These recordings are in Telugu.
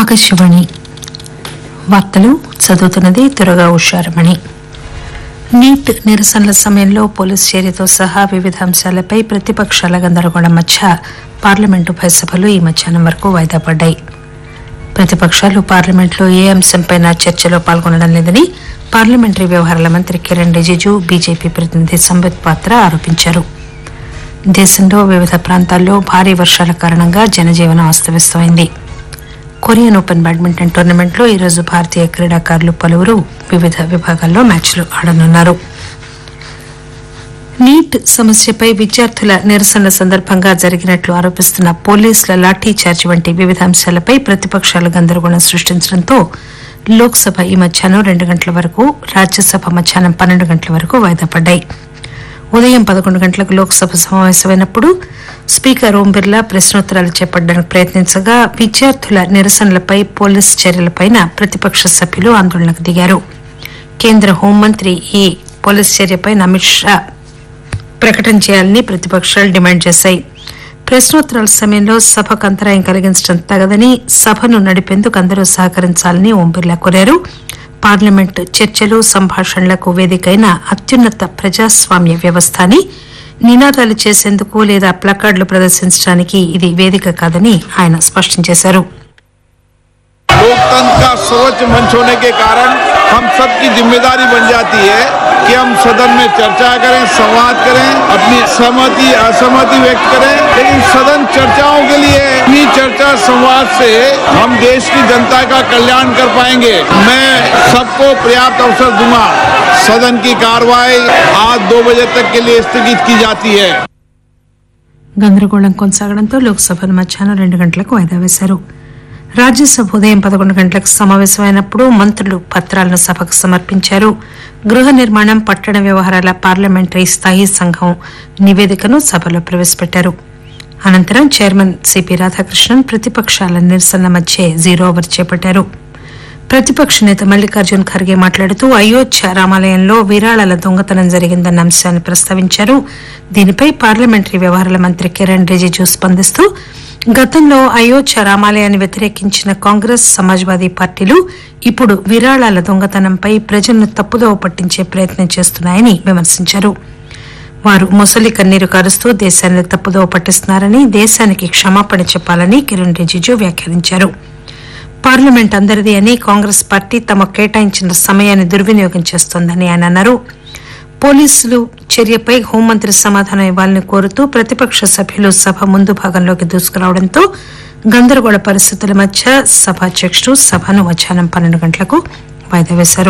ఆకాశవాణి వార్తలు చదువుతున్నది త్వరగా ఉషారమణి నీట్ నిరసనల సమయంలో పోలీస్ చర్యతో సహా వివిధ అంశాలపై ప్రతిపక్షాల గందరగోళం మధ్య పార్లమెంటు ఉభయ సభలు ఈ మధ్యాహ్నం వరకు వాయిదా పడ్డాయి ప్రతిపక్షాలు పార్లమెంట్లో ఏ అంశంపై చర్చలో పాల్గొనడం లేదని పార్లమెంటరీ వ్యవహారాల మంత్రి కిరణ్ రిజిజు బీజేపీ ప్రతినిధి సంబిత్ పాత్ర ఆరోపించారు దేశంలో వివిధ ప్రాంతాల్లో భారీ వర్షాల కారణంగా జనజీవనం అస్తవ్యస్తమైంది కొరియన్ ఓపెన్ బ్యాడ్మింటన్ టోర్నమెంట్లో ఈరోజు భారతీయ క్రీడాకారులు పలువురు వివిధ విభాగాల్లో మ్యాచ్లు ఆడనున్నారు నీట్ సమస్యపై విద్యార్థుల నిరసనల సందర్భంగా జరిగినట్లు ఆరోపిస్తున్న పోలీసుల లాఠీ చార్జ్ వంటి వివిధ అంశాలపై ప్రతిపక్షాలు గందరగోళం సృష్టించడంతో లోక్సభ ఈ మధ్యాహ్నం రెండు గంటల వరకు రాజ్యసభ మధ్యాహ్నం పన్నెండు గంటల వరకు వాయిదా పడ్డాయి ఉదయం పదకొండు గంటలకు లోక్సభ సమావేశమైనప్పుడు స్పీకర్ ఓం బిర్లా ప్రశ్నోత్తరాలు చేపట్టడానికి ప్రయత్నించగా విద్యార్థుల నిరసనలపై పోలీస్ చర్యలపై ప్రతిపక్ష సభ్యులు ఆందోళనకు దిగారు కేంద్ర హోంమంత్రి ఈ పోలీస్ చర్యపై అమిత్ షా ప్రకటన చేయాలని ప్రతిపక్షాలు డిమాండ్ చేశాయి ప్రశ్నోత్తరాల సమయంలో సభకు అంతరాయం కలిగించడం తగదని సభను నడిపేందుకు అందరూ సహకరించాలని ఓం బిర్లా కోరారు పార్లమెంట్ చర్చలు సంభాషణలకు వేదికైన అత్యున్నత ప్రజాస్వామ్య వ్యవస్థ అని నినాదాలు చేసేందుకు లేదా ప్లకార్డులు ప్రదర్శించడానికి ఇది వేదిక కాదని ఆయన స్పష్టం చేశారు लोकतंत्र का सर्वोच्च मंच होने के कारण हम सबकी जिम्मेदारी बन जाती है कि हम सदन में चर्चा करें संवाद करें अपनी सहमति असहमति व्यक्त करें लेकिन सदन चर्चाओं के लिए अपनी चर्चा संवाद से हम देश की जनता का कल्याण कर पाएंगे मैं सबको पर्याप्त अवसर दूंगा सदन की कार्रवाई आज दो बजे तक के लिए स्थगित की जाती है గందరగోళం కొనసాగడంతో లోక్సభను మధ్యాహ్నం రెండు గంటలకు వాయిదా వేశారు రాజ్యసభ ఉదయం పదకొండు గంటలకు సమావేశమైనప్పుడు మంత్రులు పత్రాలను సభకు సమర్పించారు గృహ నిర్మాణం పట్టణ వ్యవహారాల పార్లమెంటరీ స్థాయి సంఘం నివేదికను సభలో ప్రవేశపెట్టారు అనంతరం చైర్మన్ సిపి రాధాకృష్ణన్ ప్రతిపక్షాల నిరసనల మధ్య జీరో ఓవర్ చేపట్టారు ప్రతిపక్ష నేత మల్లికార్జున్ ఖర్గే మాట్లాడుతూ అయోధ్య రామాలయంలో విరాళాల దొంగతనం జరిగిందన్న అంశాన్ని ప్రస్తావించారు దీనిపై పార్లమెంటరీ వ్యవహారాల మంత్రి కిరణ్ రిజిజు స్పందిస్తూ గతంలో అయోధ్య రామాలయాన్ని వ్యతిరేకించిన కాంగ్రెస్ సమాజ్వాదీ పార్టీలు ఇప్పుడు విరాళాల దొంగతనంపై ప్రజలను తప్పుదోవ పట్టించే ప్రయత్నం చేస్తున్నాయని విమర్శించారు వారు మొసలి కన్నీరు కారుస్తూ దేశాన్ని తప్పుదోవ పట్టిస్తున్నారని దేశానికి క్షమాపణ చెప్పాలని కిరణ్ రిజిజు వ్యాఖ్యానించారు పార్లమెంట్ అందరిది అని కాంగ్రెస్ పార్టీ తమకు కేటాయించిన సమయాన్ని దుర్వినియోగం చేస్తోందని ఆయన అన్నారు పోలీసులు చర్యపై హోంమంత్రి సమాధానం ఇవ్వాలని కోరుతూ ప్రతిపక్ష సభ్యులు సభ ముందు భాగంలోకి దూసుకురావడంతో గందరగోళ పరిస్థితుల మధ్య సభాధ్యక్షుడు సభను మధ్యాహ్నం పన్నెండు గంటలకు వాయిదా వేశారు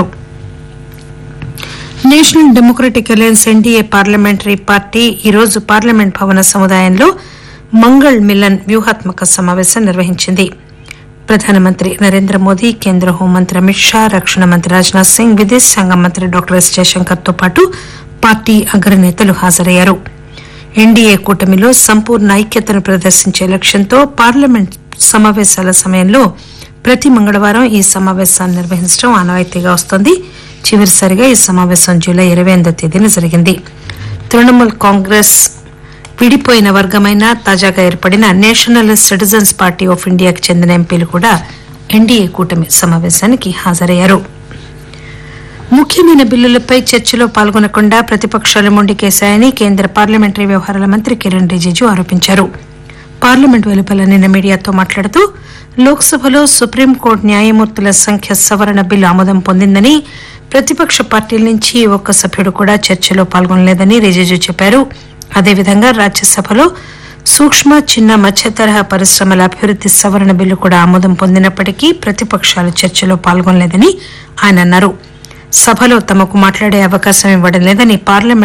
national democratic alliance NDA parliamentary party ఈరోజు పార్లమెంట్ భవన సముదాయంలో మంగళ్ మిలన్ వ్యూహాత్మక సమావేశం నిర్వహించింది ప్రధానమంత్రి నరేంద్ర మోదీ కేంద్ర హోంమంత్రి అమిత్ షా రక్షణ మంత్రి రాజ్నాథ్ సింగ్ విదేశాంగ మంత్రి డాక్టర్ ఎస్ జయశంకర్ తో పాటు పార్టీ అగ్రనేతలు హాజరయ్యారు ఎన్డీఏ కూటమిలో సంపూర్ణ ఐక్యతను ప్రదర్శించే లక్ష్యంతో పార్లమెంట్ సమావేశాల సమయంలో ప్రతి మంగళవారం ఈ సమావేశాన్ని నిర్వహించడం ఆనవాయితీగా వస్తోంది చివరిసారిగా ఈ సమావేశం జూలై ఇరవై ఎనిమిదో తేదీన జరిగింది తృణమూల్ కాంగ్రెస్ విడిపోయిన వర్గమైన తాజాగా ఏర్పడిన నేషనల్ సిటిజన్స్ పార్టీ ఆఫ్ ఇండియాకు చెందిన ఎంపీలు కూడా ఎన్డీఏ కూటమి సమావేశానికి హాజరయ్యారు ముఖ్యమైన బిల్లులపై చర్చలో పాల్గొనకుండా ప్రతిపక్షాలు మొండికేశాయని కేంద్ర పార్లమెంటరీ వ్యవహారాల మంత్రి కిరణ్ రిజిజు ఆరోపించారు పార్లమెంట్ వెలుపల నిన్న మీడియాతో మాట్లాడుతూ లోక్సభలో సుప్రీంకోర్టు న్యాయమూర్తుల సంఖ్య సవరణ బిల్లు ఆమోదం పొందిందని ప్రతిపక్ష పార్టీల నుంచి ఒక్క సభ్యుడు కూడా చర్చలో పాల్గొనలేదని రిజిజు చెప్పారు అదేవిధంగా రాజ్యసభలో సూక్ష్మ చిన్న మధ్య తరహా పరిశ్రమల అభివృద్ది సవరణ బిల్లు కూడా ఆమోదం పొందినప్పటికీ ప్రతిపక్షాలు చర్చలో పాల్గొనలేదని ఆయన అన్నారు సభలో తమకు మాట్లాడే అవకాశం ఇవ్వడం లేదని పార్లమెంట్